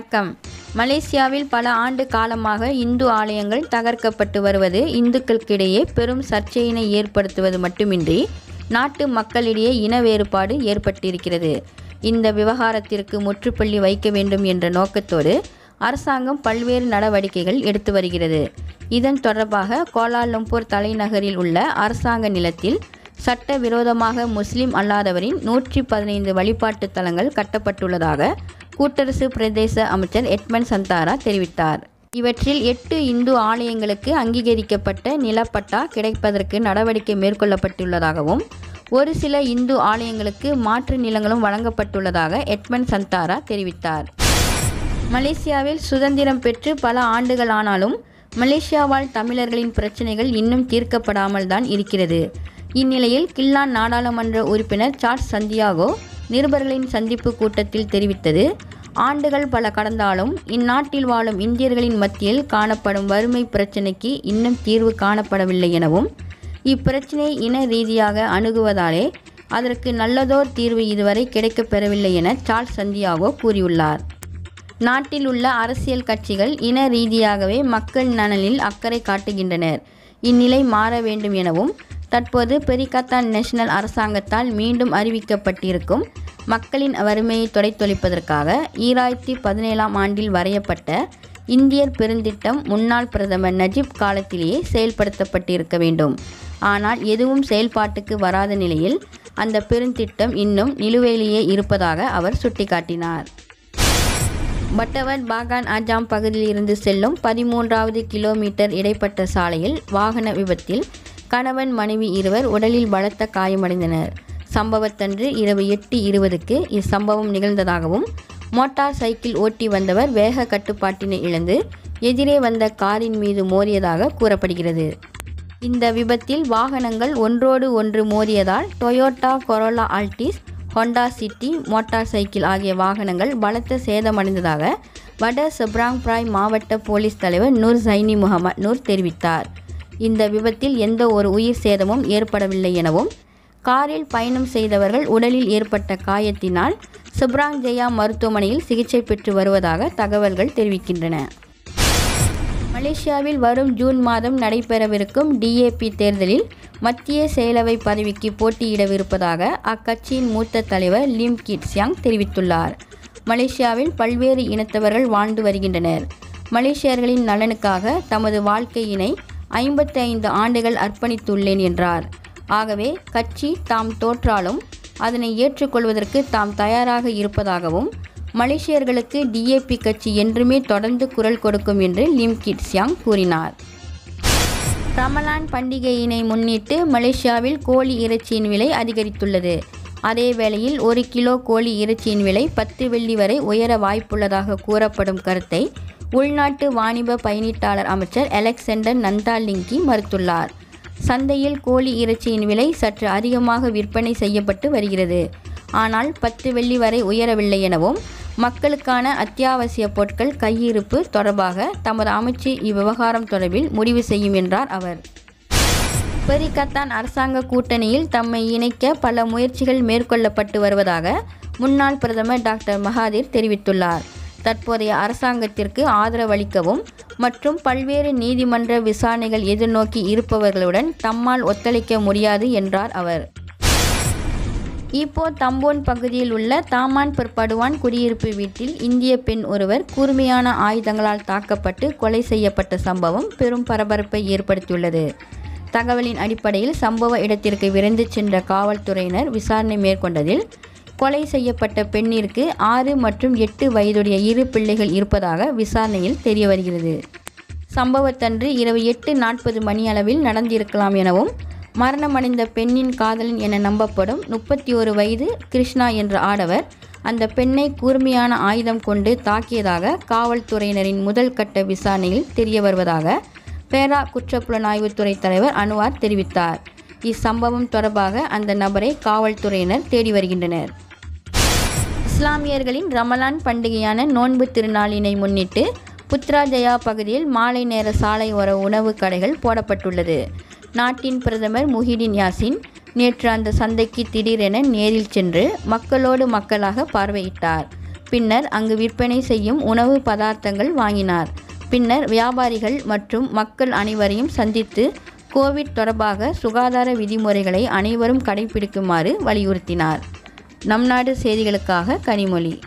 வணக்கம் மலேசியாவில் பல ஆண்டு காலமாக இந்து ஆலயங்கள் தகர்க்கப்பட்டு வருவது இந்துக்களுக்கிடையே பெரும் சர்ச்சையினை ஏற்படுத்துவது மட்டுமின்றி நாட்டு மக்களிடையே இன வேறுபாடு ஏற்பட்டிருக்கிறது இந்த விவகாரத்திற்கு முற்றுப்புள்ளி வைக்க வேண்டும் என்ற நோக்கத்தோடு அரசாங்கம் பல்வேறு நடவடிக்கைகள் எடுத்து வருகிறது இதன் தொடர்பாக கோலாலம்பூர் தலைநகரில் உள்ள அரசாங்க நிலத்தில் சட்ட விரோதமாக முஸ்லிம் அல்லாதவரின் நூற்றி பதினைந்து வழிபாட்டு தலங்கள் கட்டப்பட்டுள்ளதாக கூட்டரசு பிரதேச அமைச்சர் எட்மன் சந்தாரா தெரிவித்தார் இவற்றில் எட்டு இந்து ஆலயங்களுக்கு அங்கீகரிக்கப்பட்ட நிலப்பட்டா கிடைப்பதற்கு நடவடிக்கை மேற்கொள்ளப்பட்டுள்ளதாகவும் ஒரு சில இந்து ஆலயங்களுக்கு மாற்று நிலங்களும் வழங்கப்பட்டுள்ளதாக எட்மன் சந்தாரா தெரிவித்தார் மலேசியாவில் சுதந்திரம் பெற்று பல ஆண்டுகள் ஆனாலும் மலேசியா வாழ் தமிழர்களின் பிரச்சனைகள் இன்னும் தீர்க்கப்படாமல் தான் இருக்கிறது இந்நிலையில் கில்லான் நாடாளுமன்ற உறுப்பினர் சார்ஸ் சந்தியாகோ நிருபர்களின் சந்திப்பு கூட்டத்தில் தெரிவித்தது ஆண்டுகள் பல கடந்தாலும் இந்நாட்டில் வாழும் இந்தியர்களின் மத்தியில் காணப்படும் வறுமை பிரச்சினைக்கு இன்னும் தீர்வு காணப்படவில்லை எனவும் இப்பிரச்சினை இன ரீதியாக அணுகுவதாலே அதற்கு நல்லதோர் தீர்வு இதுவரை கிடைக்கப்பெறவில்லை என சார்ல்ஸ் சந்தியாகோ கூறியுள்ளார் நாட்டில் உள்ள அரசியல் கட்சிகள் இன ரீதியாகவே மக்கள் நலனில் அக்கறை காட்டுகின்றனர் இந்நிலை மாற வேண்டும் எனவும் தற்போது பெரிகத்தான் நேஷனல் அரசாங்கத்தால் மீண்டும் அறிவிக்கப்பட்டிருக்கும் மக்களின் வறுமையை துடைத்தொழிப்பதற்காக ஈராயிரத்தி பதினேழாம் ஆண்டில் வரையப்பட்ட இந்தியர் பெருந்திட்டம் முன்னாள் பிரதமர் நஜீப் காலத்திலேயே செயல்படுத்தப்பட்டிருக்க வேண்டும் ஆனால் எதுவும் செயல்பாட்டுக்கு வராத நிலையில் அந்த பெருந்திட்டம் இன்னும் நிலுவையிலேயே இருப்பதாக அவர் சுட்டிக்காட்டினார் பட்டவட் பாகான் ஆஜாம் பகுதியில் இருந்து செல்லும் பதிமூன்றாவது கிலோமீட்டர் இடைப்பட்ட சாலையில் வாகன விபத்தில் கணவன் மனைவி இருவர் உடலில் பலத்த காயமடைந்தனர் சம்பவத்தன்று இரவு எட்டு இருபதுக்கு இச்சம்பவம் நிகழ்ந்ததாகவும் மோட்டார் சைக்கிள் ஓட்டி வந்தவர் வேக கட்டுப்பாட்டினை இழந்து எதிரே வந்த காரின் மீது மோதியதாக கூறப்படுகிறது இந்த விபத்தில் வாகனங்கள் ஒன்றோடு ஒன்று மோதியதால் Toyota Corolla Altis Honda City motorcycle ஆகிய வாகனங்கள் பலத்த சேதமடைந்ததாக வட செப்ராங் பிராய் மாவட்ட போலீஸ் தலைவர் நூர் சைனி முகமது நூர் தெரிவித்தார் இந்த விபத்தில் எந்த ஒரு உயிர் சேதமும் ஏற்படவில்லை எனவும் காரில் பயணம் செய்தவர்கள் உடலில் ஏற்பட்ட காயத்தினால் செப்ராங் ஜெயா மருத்துவமனையில் சிகிச்சை பெற்று வருவதாக தகவல்கள் தெரிவிக்கின்றன மலேசியாவில் வரும் ஜூன் மாதம் நடைபெறவிருக்கும் டிஏபி தேர்தலில் மத்திய செயலவை பதவிக்கு போட்டியிடவிருப்பதாக அக்கட்சியின் மூத்த தலைவர் லிம் கிட் சியாங் தெரிவித்துள்ளார் மலேசியாவில் பல்வேறு இனத்தவர்கள் வாழ்ந்து வருகின்றனர் மலேசியர்களின் நலனுக்காக தமது வாழ்க்கையினை ஐம்பத்தி ஐந்து ஆண்டுகள் அர்ப்பணித்துள்ளேன் என்றார் ஆகவே கட்சி தாம் தோற்றாலும் அதனை ஏற்றுக்கொள்வதற்கு தாம் தயாராக இருப்பதாகவும் மலேசியர்களுக்கு டிஏபி கட்சி என்றுமே தொடர்ந்து குரல் கொடுக்கும் என்று லிம் கிட் சியாங் கூறினார் ரமலான் பண்டிகையினை முன்னிட்டு மலேசியாவில் கோழி இறைச்சியின் விலை அதிகரித்துள்ளது அதே வேளையில் ஒரு கிலோ கோழி இறைச்சியின் விலை பத்து வெள்ளி வரை உயர வாய்ப்புள்ளதாக கூறப்படும் கருத்தை உள்நாட்டு வாணிப பயணீட்டாளர் அமைச்சர் அலெக்சாண்டர் நந்தாலிங்கி மறுத்துள்ளார் சந்தையில் கோழி இறைச்சியின் விலை சற்று அதிகமாக விற்பனை செய்யப்பட்டு வருகிறது ஆனால் பத்து வெள்ளி வரை உயரவில்லை எனவும் மக்களுக்கான அத்தியாவசிய பொருட்கள் கையிருப்பு தொடர்பாக தமது அமைச்சு இவ்விவகாரம் தொடர்பில் முடிவு செய்யும் என்றார் அவர் பெரிகத்தான் அரசாங்க கூட்டணியில் தம்மை இணைக்க பல முயற்சிகள் மேற்கொள்ளப்பட்டு வருவதாக முன்னாள் பிரதமர் டாக்டர் மகாதீர் தெரிவித்துள்ளார் தற்போதைய அரசாங்கத்திற்கு ஆதரவளிக்கவும் மற்றும் பல்வேறு நீதிமன்ற விசாரணைகள் எதிர்நோக்கி இருப்பவர்களுடன் தம்மால் ஒத்துழைக்க முடியாது என்றார் அவர் இப்போ தம்போன் பகுதியில் உள்ள தாமான் பிற்படுவான் குடியிருப்பு வீட்டில் இந்திய பெண் ஒருவர் கூர்மையான ஆயுதங்களால் தாக்கப்பட்டு கொலை செய்யப்பட்ட சம்பவம் பெரும் பரபரப்பை ஏற்படுத்தியுள்ளது தகவலின் அடிப்படையில் சம்பவ இடத்திற்கு விரைந்து சென்ற காவல்துறையினர் விசாரணை மேற்கொண்டதில் கொலை செய்யப்பட்ட பெண்ணிற்கு ஆறு மற்றும் எட்டு வயதுடைய இரு பிள்ளைகள் இருப்பதாக விசாரணையில் தெரிய வருகிறது சம்பவத்தன்று இரவு எட்டு நாற்பது மணி அளவில் நடந்திருக்கலாம் எனவும் மரணமடைந்த பெண்ணின் காதலன் என நம்பப்படும் முப்பத்தி ஒரு வயது கிருஷ்ணா என்ற ஆடவர் அந்த பெண்ணை கூர்மையான ஆயுதம் கொண்டு தாக்கியதாக காவல்துறையினரின் முதல் கட்ட விசாரணையில் தெரிய வருவதாக பேரா குற்றப்புலனாய்வுத்துறை தலைவர் அனுவார் தெரிவித்தார் இச்சம்பவம் தொடர்பாக அந்த நபரை காவல்துறையினர் தேடி வருகின்றனர் இஸ்லாமியர்களின் ரமலான் பண்டிகையான நோன்பு திருநாளினை முன்னிட்டு புத்ராஜயா பகுதியில் மாலை நேர சாலை ஓர உணவு கடைகள் போடப்பட்டுள்ளது நாட்டின் பிரதமர் முஹிடின் யாசின் நேற்று அந்த சந்தைக்கு திடீரென நேரில் சென்று மக்களோடு மக்களாக பார்வையிட்டார் பின்னர் அங்கு விற்பனை செய்யும் உணவு பதார்த்தங்கள் வாங்கினார் பின்னர் வியாபாரிகள் மற்றும் மக்கள் அனைவரையும் சந்தித்து கோவிட் தொடர்பாக சுகாதார விதிமுறைகளை அனைவரும் கடைபிடிக்குமாறு வலியுறுத்தினார் நம் நாடு செய்திகளுக்காக கனிமொழி